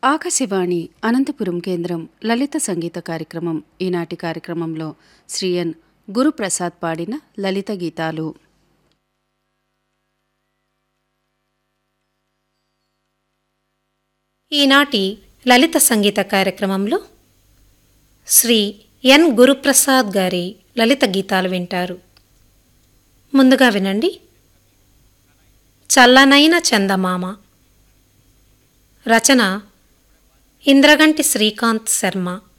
ఆకాశవాణి అనంతపురం కేంద్రం లలిత సంగీత కార్యక్రమం ఈనాటి కార్యక్రమంలో శ్రీ ఎన్ గురుప్రసాద్ పాడిన లలిత గీతాలు ఈనాటి లలిత సంగీత కార్యక్రమంలో శ్రీ ఎన్ గురుప్రసాద్ గారి లలిత గీతాలు వింటారు ముందుగా వినండి చల్లనైన చందమామ రచన ఇంద్రగంటి శ్రీకాంత్ శర్మ